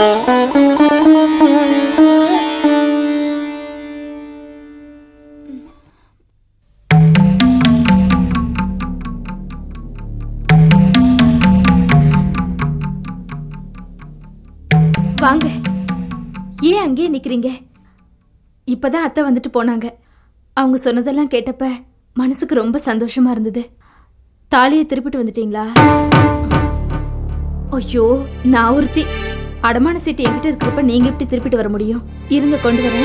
வாங்க ஏன் அங்கேயே நிக்கிறீங்க இப்பதான் அத்தை வந்துட்டு போனாங்க அவங்க சொன்னதெல்லாம் கேட்டப்ப மனசுக்கு ரொம்ப சந்தோஷமா இருந்தது தாலியை திருப்பிட்டு வந்துட்டீங்களா ஐயோ நான் ஒருத்தி அடமான சீட்டு என்கிட்ட இருக்கிறப்ப நீங்க எப்படி திருப்பிட்டு வர முடியும் இருங்க கொண்டு வரேன்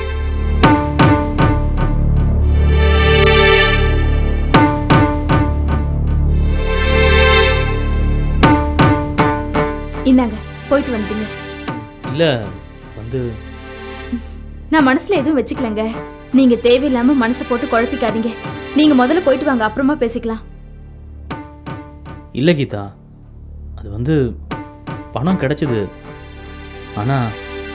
இந்தாங்க போயிட்டு வந்துட்டீங்க இல்லை வந்து நான் மனசுல எதுவும் வச்சுக்கலங்க நீங்க தேவையில்லாம மனசை போட்டு குழப்பிக்காதீங்க நீங்க முதல்ல போயிட்டு வாங்க அப்புறமா பேசிக்கலாம் இல்லை கீதா அது வந்து பணம் கிடைச்சது ஆனால்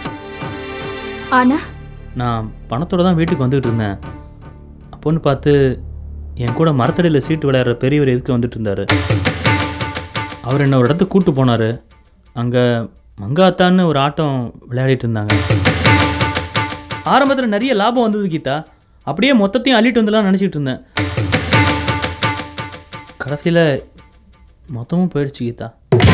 ஆனா நான் பணத்தோட தான் வீட்டுக்கு வந்துகிட்டு இருந்தேன் அப்போன்னு பார்த்து என் கூட மரத்தடியில் சீட்டு விளையாடுற பெரியவர் எதுக்கு வந்துட்டு இருந்தார் அவர் என்ன ஒரு இடத்துக்கு கூட்டு போனார் அங்கே மங்காத்தான்னு ஒரு ஆட்டம் விளையாடிட்டு இருந்தாங்க ஆரம்பத்தில் நிறைய லாபம் வந்தது கீதா அப்படியே மொத்தத்தையும் அள்ளிட்டு வந்துடலாம் நினச்சிட்டு இருந்தேன் கடைசியில் மொத்தமும் போயிடுச்சு கீதா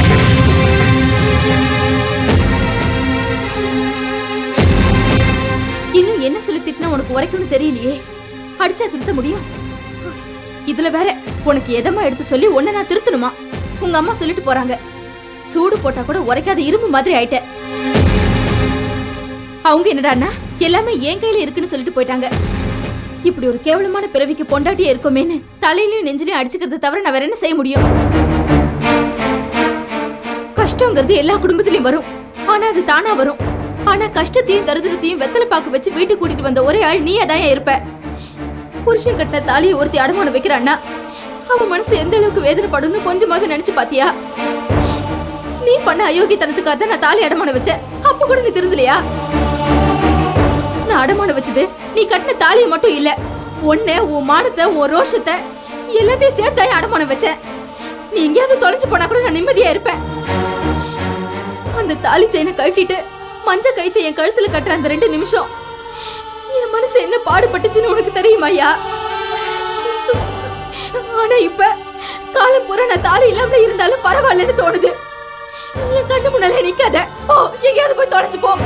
இன்னும் என்ன சொல்லி திட்டினா உனக்கு உரைக்கும்னு தெரியலையே அடிச்சா திருத்த முடியும் இதுல வேற உனக்கு எதமா எடுத்து சொல்லி உன்னை நான் திருத்தணுமா உங்க அம்மா சொல்லிட்டு போறாங்க சூடு போட்டா கூட உரைக்காத இரும்பு மாதிரி ஆயிட்ட அவங்க என்னடான்னா எல்லாமே என் கையில இருக்குன்னு சொல்லிட்டு போயிட்டாங்க இப்படி ஒரு கேவலமான பிறவிக்கு பொண்டாட்டியே இருக்கோமேன்னு தலையிலயும் நெஞ்சிலையும் அடிச்சுக்கிறத தவிர நான் வேற என்ன செய்ய முடியும் கஷ்டங்கிறது எல்லா குடும்பத்திலயும் வரும் ஆனா அது தானா வரும் ஆனா கஷ்டத்தையும் தரித்திரத்தையும் வெத்தலை பாக்கு வச்சு வீட்டுக்கு கூட்டிட்டு வந்த ஒரே ஆள் நீ அதான் இருப்ப புருஷன் கட்டின தாலியை ஒருத்தி அடமானம் வைக்கிறான்னா அவன் மனசு எந்த அளவுக்கு வேதனைப்படும்னு கொஞ்சமாவது நினைச்சு பாத்தியா நீ பண்ண அயோக்கியத்தனத்துக்காக தான் நான் தாலி அடமானம் வச்சேன் அப்ப கூட நீ திருந்தலையா நான் அடமானம் வச்சது நீ கட்டின தாலியை மட்டும் இல்ல உன்னை உன் மானத்தை உன் ரோஷத்தை எல்லாத்தையும் சேர்த்தா அடமானம் வச்சேன் நீ எங்கேயாவது தொலைச்சு போனா கூட நான் நிம்மதியா இருப்பேன் அந்த தாலி செயினை கழட்டிட்டு மஞ்ச கைத்தை என் கழுத்துல கட்டுற அந்த ரெண்டு நிமிஷம் என் மனசு என்ன பாடுபட்டுச்சுன்னு உனக்கு தெரியுமாயா ஆனா இப்ப காலம் பூரா நான் தாலி இல்லாம இருந்தாலும் பரவாயில்லன்னு தோணுது என் கண்ணு முன்னால நிக்காத ஓ எங்கேயாவது போய் தொலைச்சு போ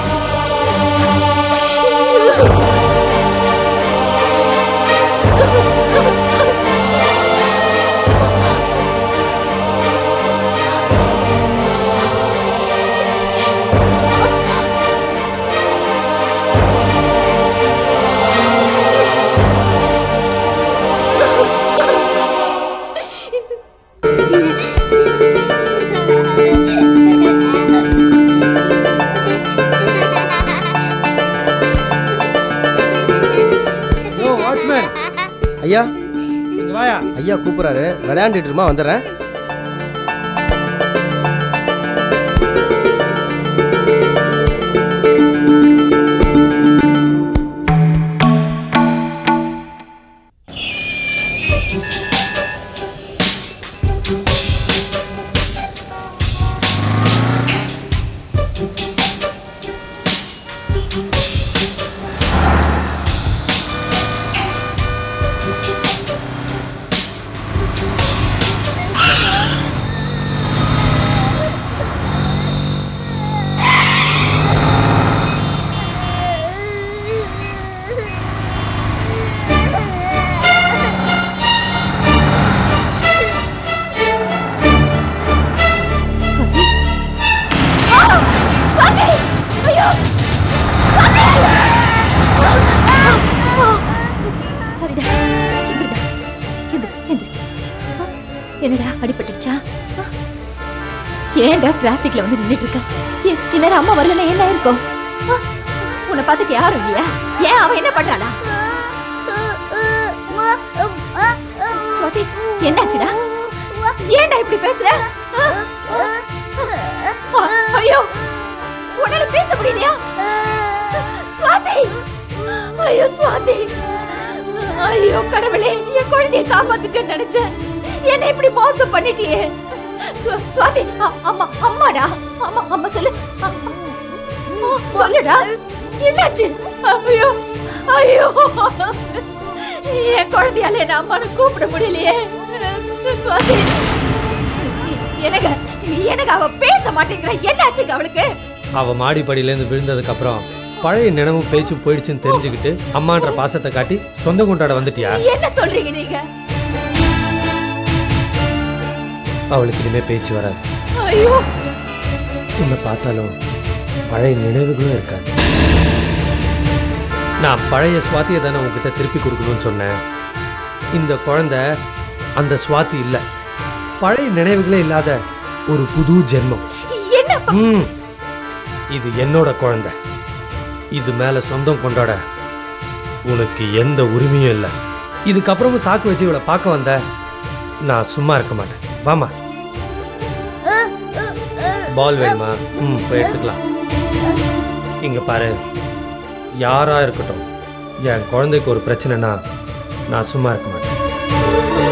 யோ வாட்ச்மேன் ஐயா இங்க வாயா ஐயா கூப்பிட்றாரு விளையாண்டுட்டு இருமா வந்துடுறேன் சுவாதி ஆ! சுவாதி! ஐயோ! சுவாதி! ஆ! சரிடா எந்திரிடா எந்திரி எந்திரி ஆ, என்னடா அடிபட்டுடுச்சா ஆ? ஏன்டா டிராஃபிக்ல வந்து நின்னுட்டு இருக்க ஏ- இந்நேரம் அம்மா வரலன்னா என்ன இருக்கும் ஆ? உன்னை பார்த்துக்க யாரும் இல்லையா ஏன் அவ என்ன பண்றாளா சுவாதி என்னாச்சுடா ஏன்டா இப்படி பேசுற ஆ? அ- ஐயோ உன்னால பேச முடியலையா சுவாதி ஐயோ சுவாதி ஐயோ கடவுளே என் குழந்தைய காப்பாத்திட்டேன்னு நினைச்சேன் என்ன இப்படி மோசம் பண்ணிட்டியே சு- சுவாதி அ- அம்மா அம்மாடா அம்மா அம்மா சொல்லு அ- அ- சொல்லுடா என்னாச்சு ஐயோ ஐயோ என் குழந்தையால என்ன அம்மானு கூப்பிட முடியலையே சுவாதி எனக்கு எனக்கு அவ பேச மாட்டேங்கிறா என்னாச்சுங்க அவளுக்கு அவ மாடிப்படியிலேருந்து விழுந்ததுக்கு அப்புறம் பழைய நினைவும் பேச்சும் போயிடுச்சுன்னு தெரிஞ்சுக்கிட்டு அம்மான்ற பாசத்தை காட்டி சொந்த கொண்டாட வந்துட்டியா என்ன சொல்றீங்க நீங்க அவளுக்கு இனிமே பேச்சு வராது ஐயோ உன்னை பார்த்தாலும் பழைய நினைவுகளும் இருக்காது நான் பழைய சுவாத்தியை தானே உங்ககிட்ட திருப்பி கொடுக்கணும்னு சொன்னேன் இந்த குழந்தை அந்த சுவாதி இல்லை பழைய நினைவுகளே இல்லாத ஒரு புது ஜென்மம் என்ன ப- ம். இது என்னோட குழந்தை இது மேல சொந்தம் கொண்டாட உனக்கு எந்த உரிமையும் இல்லை இதுக்கப்புறமும் சாக்கு வச்சு இவளை பார்க்க வந்த நான் சும்மா இருக்க மாட்டேன் வாமா பால் வேணுமா ம் போய் எடுத்துக்கலாம் இங்க பாரு யாரா இருக்கட்டும் என் குழந்தைக்கு ஒரு பிரச்சனைனா நான் சும்மா இருக்க மாட்டேன்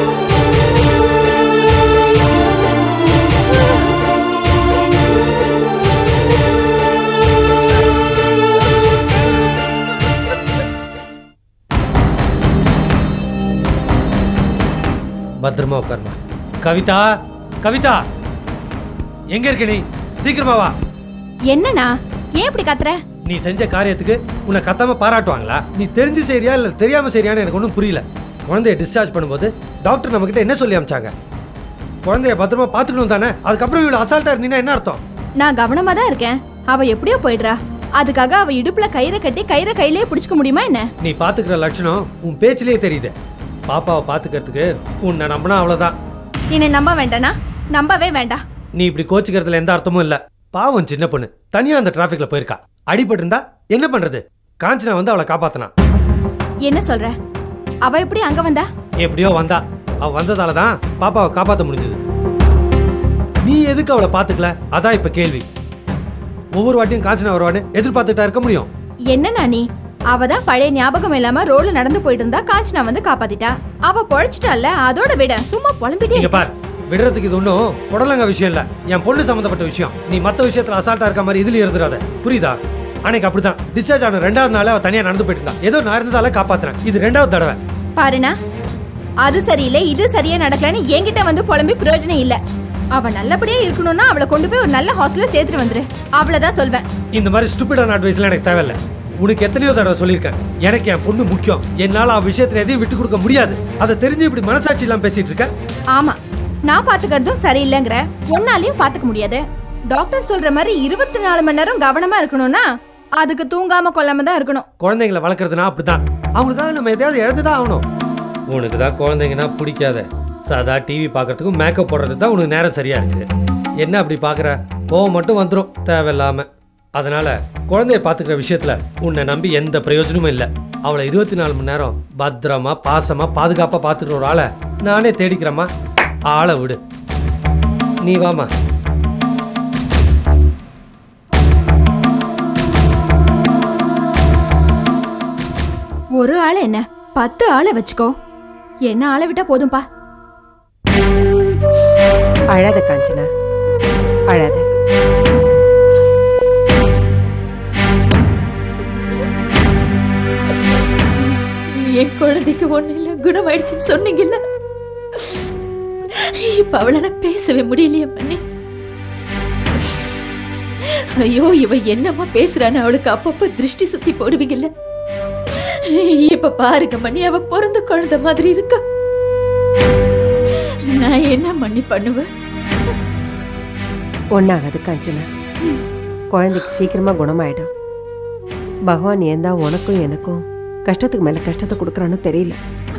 பத்திரமா உட்காருமா கவிதா கவிதா எங்க இருக்க நீ சீக்கிரமா வா என்னண்ணா ஏன் இப்படி கத்துற நீ செஞ்ச காரியத்துக்கு உன்னை கத்தாம பாராட்டுவாங்களா நீ தெரிஞ்சு சரியா இல்ல தெரியாம சரியான்னு எனக்கு ஒன்றும் புரியல குழந்தைய டிஸ்சார்ஜ் பண்ணும்போது டாக்டர் நம்ம கிட்ட என்ன சொல்லி அமிச்சாங்க குழந்தைய பத்திரமா பார்த்துக்கணும் தானே அதுக்கப்புறம் இவ்வளோ அசால்ட்டா இருந்தீங்கன்னா என்ன அர்த்தம் நான் கவனமா தான் இருக்கேன் அவ எப்படியோ போயிடுறா அதுக்காக அவ இடுப்புல கயிறை கட்டி கயிறை கையிலே பிடிச்சுக்க முடியுமா என்ன நீ பாத்துக்கிற லட்சணம் உன் பேச்சிலேயே தெரியுது பாப்பாவை பாத்துக்கிறதுக்கு உன்னை நம்பினா அவ்வளவுதான் என்னை நம்ப வேண்டானா நம்பவே வேண்டாம் நீ இப்படி கோச்சிக்கிறதுல எந்த அர்த்தமும் இல்ல பாவம் சின்ன பொண்ணு தனியா அந்த டிராஃபிக்ல போயிருக்கா அடிபட்டு இருந்தா என்ன பண்றது காஞ்சனா வந்து அவளை காப்பாத்தினா என்ன சொல்ற அவ எப்படி அங்க வந்தா எப்படியோ வந்தா அவ வந்ததால தான் பாப்பாவை காப்பாத்த முடிஞ்சது நீ எதுக்கு அவளை பாத்துக்கல அதான் இப்ப கேள்வி ஒவ்வொரு வாட்டியும் காஞ்சனா வருவான்னு எதிர்பார்த்துட்டா இருக்க முடியும் என்னண்ணா நீ அவ தான் பழைய ஞாபகம் இல்லாம ரோட்ல நடந்து போயிட்டு இருந்தா காஞ்சனா வந்து காப்பாத்திட்டா அவ பொழைச்சிட்டால அதோட விட சும்மா புலம்பிட்டே இங்க இருக்க. பார் விடுறதுக்கு இது ஒன்றும் புடலங்க விஷயம் இல்ல என் பொண்ணு சம்மந்தப்பட்ட விஷயம் நீ மத்த விஷயத்துல அசால்ட்டா இருக்க மாதிரி இதுலயும் இருந்துடாத புரியுதா அன்னைக்கு அப்படிதான் டிஸ்சார்ஜ் ஆன ரெண்டாவது நாள் அவ தனியா நடந்து போயிட்டு இருந்தா ஏதோ நான் இருந்ததால காப்பாத்துறேன் இது ரெண்டாவது தடவை பாருண்ணா அது சரியில்லை இது சரியா நடக்கலன்னு என்கிட்ட வந்து புலம்பி பிரயோஜனம் இல்ல அவ நல்லபடியா இருக்கணும்னா அவளை கொண்டு போய் ஒரு நல்ல ஹாஸ்டல்ல சேர்த்துட்டு வந்துரு அவ்வளவுதான் சொல்வேன் இந்த மாதிரி ஸ்டூபிடான அட்வைஸ்லாம் எனக்கு தேவையில்ல உனக்கு எத்தனையோ தடவை சொல்லியிருக்கேன் எனக்கு என் பொண்ணு முக்கியம் என்னால அவ விஷயத்துல எதையும் விட்டு கொடுக்க முடியாது அதை தெரிஞ்சு இப்படி மனசாட்சி இல்லாம பேசிட்டு இருக்க ஆமா நான் பாத்துக்கிறதும் சரியில்லைங்கிற ஒன்னாலையும் பாத்துக்க முடியாது டாக்டர் சொல்ற மாதிரி இருபத்தி நாலு மணி நேரம் கவனமா இருக்கணும்னா அதுக்கு தூங்காம கொள்ளாம தான் இருக்கணும் குழந்தைங்களை வளர்க்குறதுனா அப்படிதான் அவங்களுக்காக நம்ம எதையாவது இழந்துதான் ஆகணும் உனக்கு தான் குழந்தைங்கன்னா பிடிக்காத சாதா டிவி பார்க்கறதுக்கும் மேக்கப் போடுறது தான் உனக்கு நேரம் சரியா இருக்கு என்ன அப்படி பார்க்குற கோவம் மட்டும் வந்துடும் தேவையில்லாம அதனால குழந்தைய பார்த்துக்கிற விஷயத்துல உன்னை நம்பி எந்த பிரயோஜனமும் இல்லை அவளை இருபத்தி நாலு மணி நேரம் பத்திரமா பாசமா பாதுகாப்பா பார்த்துக்கிற ஒரு ஆளை நானே தேடிக்கிறேம்மா ஆளை விடு நீ வாமா ஒரு ஆள் என்ன பத்து ஆளை வச்சுக்கோ என்ன ஆளை விட்டா போதும்பா அழாத காஞ்சனா அழாத என் குழந்தைக்கு ஒண்ணு இல்ல குணமாயிடுச்சுன்னு சொன்னீங்கல்ல இப்ப அவளால பேசவே முடியலையே மண்ணி ஐயோ இவ என்னம்மா பேசுறான்னு அவளுக்கு அப்பப்ப திருஷ்டி சுத்தி போடுவீங்கல்ல இப்ப பாருங்க மணி அவ பிறந்த குழந்தை மாதிரி இருக்கா நான் என்ன மண்ணி பண்ணுவேன் ஒன்னாகாது காஞ்சனா குழந்தைக்கு சீக்கிரமா குணமாயிடும் பகவான் ஏன் தான் உனக்கும் எனக்கும் கஷ்டத்துக்கு மேல கஷ்டத்தை கொடுக்குறான்னு தெரியல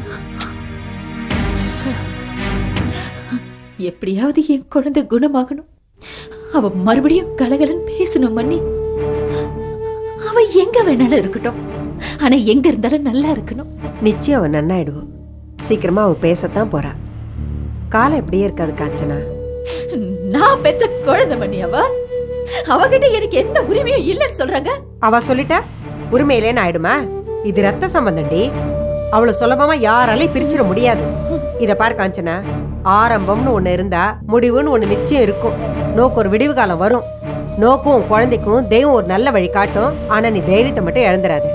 எப்படியாவது என் குழந்தை குணமாகணும் அவ மறுபடியும் கலகலன்னு பேசணும் மண்ணி அவ எங்க வேணாலும் இருக்கட்டும் ஆனா எங்க இருந்தாலும் நல்லா இருக்கணும் நிச்சயம் அவன் நன்னாயிடுவோம் சீக்கிரமா அவ பேசத்தான் போறா காலம் இப்படியே இருக்காது காஞ்சனா நான் பெத்த குழந்தை மணி அவ அவகிட்ட எனக்கு எந்த உரிமையும் இல்லைன்னு சொல்றாங்க அவ சொல்லிட்டா உரிமையிலேன்னு ஆயிடுமா இது ரத்த சம்பந்தம்டி அவ்வளவு சுலபமா யாராலையும் பிரிச்சிட முடியாது இத பார் காஞ்சனா ஆரம்பம்னு ஒண்ணு இருந்தா முடிவுன்னு ஒண்ணு நிச்சயம் இருக்கும் நோக்கு ஒரு விடிவு காலம் வரும் நோக்கும் உன் குழந்தைக்கும் தெய்வம் ஒரு நல்ல வழி காட்டும் ஆனா நீ தைரியத்தை மட்டும் இழந்துடாத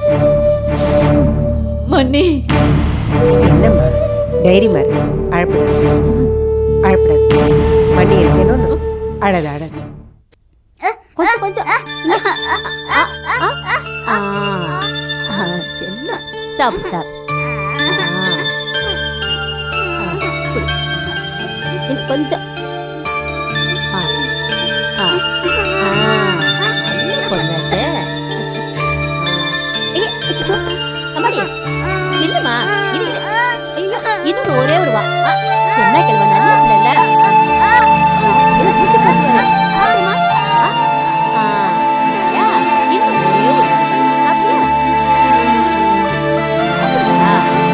மன்னி என்னம்மா தைரியமா இரு அழப்படாது அழப்படாது பண்ணி இருக்கேன்னு அழத அழது கொஞ்சம் கொஞ்சம் ஆ, ஆ, ஆ. ஆ, செல்லம். சாப்பிடு சாப்பிடு ஆ. ஆ, குடி. இன்னும் கொஞ்சம் ஆ. ஆ. ஆ. நல்ல பொண்ணாச்சே. ஏய், அச்சச்சோ. அம்மாடி, நில்லும்மா. இரு, இரு. ஐயோ, இன்னும் ஒரே ஒரு வா ஆ, சொன்னா கேளுமா, நல்ல பிள்ளைல. ஆ. ஆ, ஊசி போட்டு வர. சாப்பிடுமா? ஆ. ஆ. யா, இன்னும் ஒரே ஒரு சாப்பிட்டியா? சாப்பிடுடா.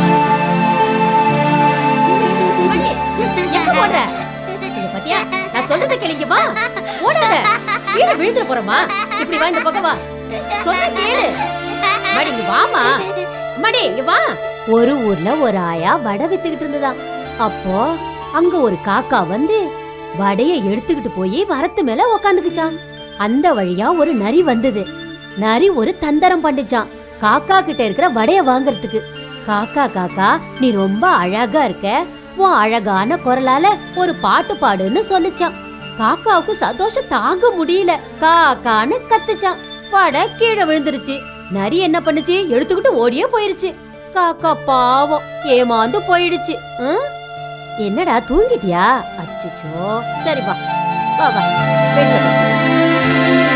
அம்மாடி, எங்க ஓடுற? இங்க பாத்தியா? நான் சொல்றத கேளுங்க வா ஓடாத கீழே விழுந்துற போறமா இப்படி வா இந்த பக்கம் வா சொல்ல கேளு மாடி இங்க வாமா மாடி இங்க வா ஒரு ஊர்ல ஒரு ஆயா வடை வித்துக்கிட்டு இருந்ததா அப்போ அங்க ஒரு காக்கா வந்து வடைய எடுத்துக்கிட்டு போய் மரத்து மேல உக்காந்துக்குச்சான் அந்த வழியா ஒரு நரி வந்தது நரி ஒரு தந்தரம் பண்ணுச்சான் காக்கா கிட்ட இருக்கிற வடைய வாங்குறதுக்கு காக்கா காக்கா நீ ரொம்ப அழகா இருக்க உன் அழகான குரலால ஒரு பாட்டு பாடுன்னு சொல்லுச்சான் காக்காவுக்கு சந்தோஷம் தாங்க முடியல காக்கான்னு கத்துச்சான் வடை கீழே விழுந்துருச்சு நரி என்ன பண்ணுச்சு எடுத்துக்கிட்டு ஓடியே போயிருச்சு காக்கா பாவம் ஏமாந்து போயிடுச்சு ம்? என்னடா தூங்கிட்டியா அச்சச்சோ சரி வா வா வா வெளில வா.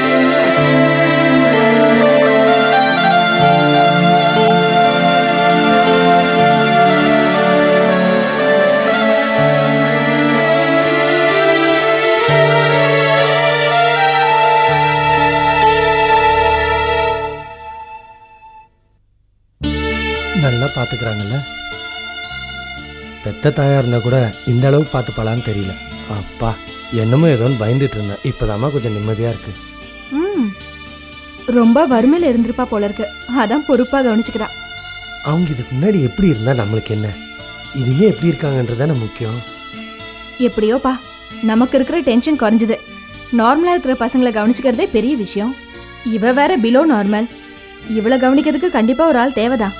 நல்லா பார்த்துக்கிறாங்கல்ல பெத்த தாயா இருந்தா கூட இந்த அளவுக்கு பார்த்துப்பாளான்னு தெரியல அப்பா என்னமோ ஏதோன்னு பயந்துட்டு இருந்தேன் இப்போதாம்மா கொஞ்சம் நிம்மதியா இருக்கு ம் ரொம்ப வறுமையில இருந்திருப்பா போல இருக்கு அதான் பொறுப்பா கவனிச்சுக்கிறா அவங்க இதுக்கு முன்னாடி எப்படி இருந்தா நம்மளுக்கு என்ன இனிமே எப்படி இருக்காங்கன்றதானே முக்கியம் எப்படியோப்பா நமக்கு இருக்கிற டென்ஷன் குறைஞ்சது நார்மலா இருக்கிற பசங்களை கவனிச்சுக்கிறதே பெரிய விஷயம் இவ வேற பிலோ நார்மல் இவளை கவனிக்கிறதுக்கு கண்டிப்பா ஒரு ஆள் தேவைதான்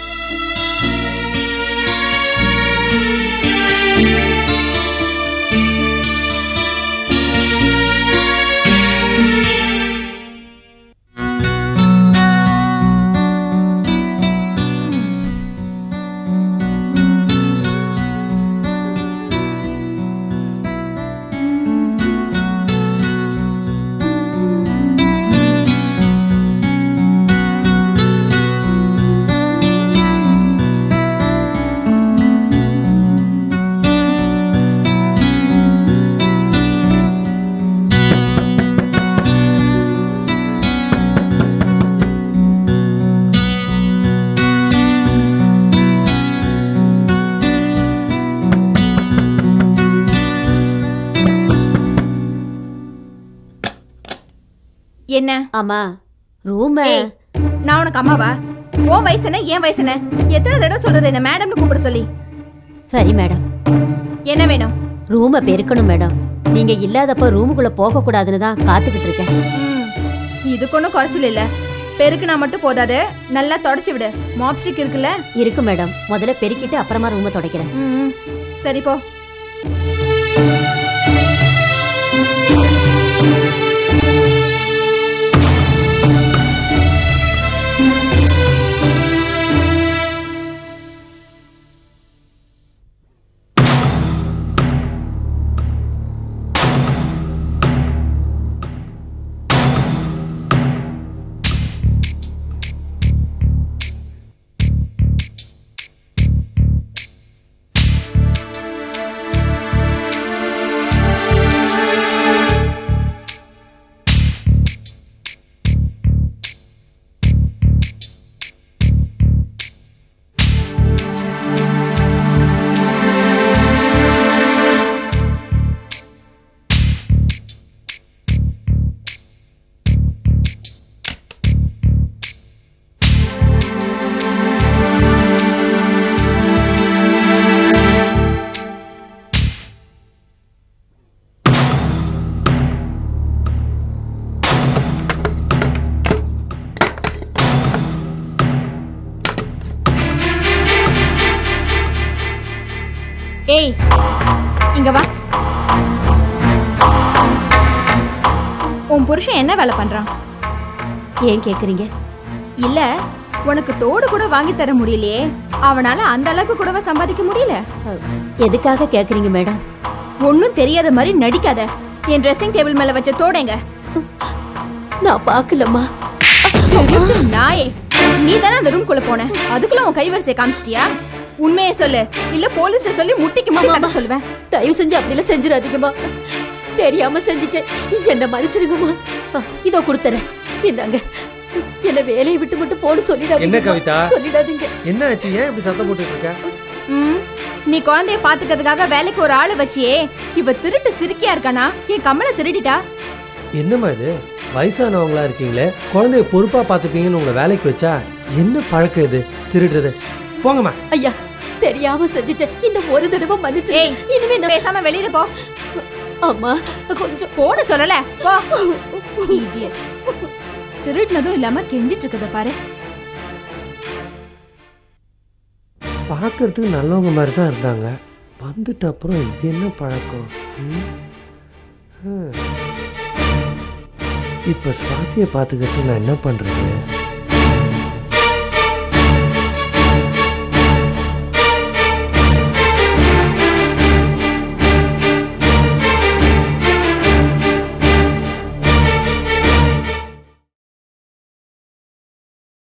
என்ன ஆமா ரூம ஏய், நான் உனக்கு அம்மாவா உன் வயசு என்ன என் வயசு என்ன எத்தனை தடவை சொல்றது என்ன மேடம்னு கூப்பிட சொல்லி சரி மேடம் என்ன வேணும் ரூம பெருக்கணும் மேடம் நீங்க இல்லாதப்ப ரூமுக்குள்ள போக கூடாதுன்னு தான் காத்துக்கிட்டு இருக்கேன் ம், இதுக்கு ஒன்றும் குறைச்சல் இல்ல பெருக்குனா மட்டும் போதாது நல்லா தொடச்சு விடு மாப்ஸ்டிக் இருக்குல்ல இருக்கு மேடம் முதல்ல பெருக்கிட்டு அப்புறமா ரூம துடைக்கிறேன் ம், ம். சரி போ ஏய் இங்க வா உன் புருஷன் என்ன வேலை பண்றான் ஏன் கேக்குறீங்க இல்ல உனக்கு தோடு கூட வாங்கி தர முடியலையே அவனால அந்த அளவுக்கு கூடவா சம்பாதிக்க முடியல அஹ், எதுக்காக கேக்குறீங்க மேடம் ஒன்னும் தெரியாத மாதிரி நடிக்காத என் ட்ரெஸ்ஸிங் டேபிள் மேல வச்ச தோடைங்க நான் பார்க்கலம்மா திருட்டு நாயே நீ தானே அந்த ரூம்குள்ள போன அதுக்குள்ள உன் கைவரிசையை காமிச்சிட்டியா உண்மையை சொல்லு இல்ல போலீஸ்ல சொல்லி முட்டிக்கு முட்டி கட்ட சொல்லுவேன் தயவு செஞ்சு அப்படிலாம் செஞ்சிடாதீங்கம்மா தெரியாம செஞ்சுட்டேன் என்ன மன்னிச்சிருங்கம்மா அஹ், இதோ கொடுத்துறேன் இந்தாங்க என்ன வேலையை விட்டு மட்டும் போட சொல்லிடாதீங்க என்ன கவிதா? சொல்லிடாதீங்க என்ன ஆச்சு ஏன் இப்படி சத்தம் போட்டுட்டு இருக்க ம், நீ குழந்தைய பாத்துக்கிறதுக்காக வேலைக்கு ஒரு ஆளு வச்சியே இவ திருட்டு சிரிக்கியா இருக்கானா என் கம்மலை திருடிட்டா என்னம்மா இது வயசானவங்களா இருக்கீங்களே குழந்தைய பொறுப்பா பார்த்துப்பீங்கன்னு உங்களை வேலைக்கு வச்சா என்ன பழக்கம் இது திருடுறது போங்கம்மா ஐயா தெரியாம செஞ்சுட்டேன் இந்த ஒரு தடவை மன்னிச்சு ஏய் இனிமே நான் பேசாம வெளியில போ அம்மா கொஞ்சம் போன சொல்லல போ Idiot. திருடினதும் இல்லாம கெஞ்சிட்டு இருக்கத பாரு பார்க்கறதுக்கு நல்லவங்க மாதிரி தான் இருந்தாங்க வந்துட்ட அப்புறம் இது என்ன பழக்கம் ம்? ஹம். இப்ப சுவாத்தியை பார்த்துக்கிட்டு நான் என்ன பண்றது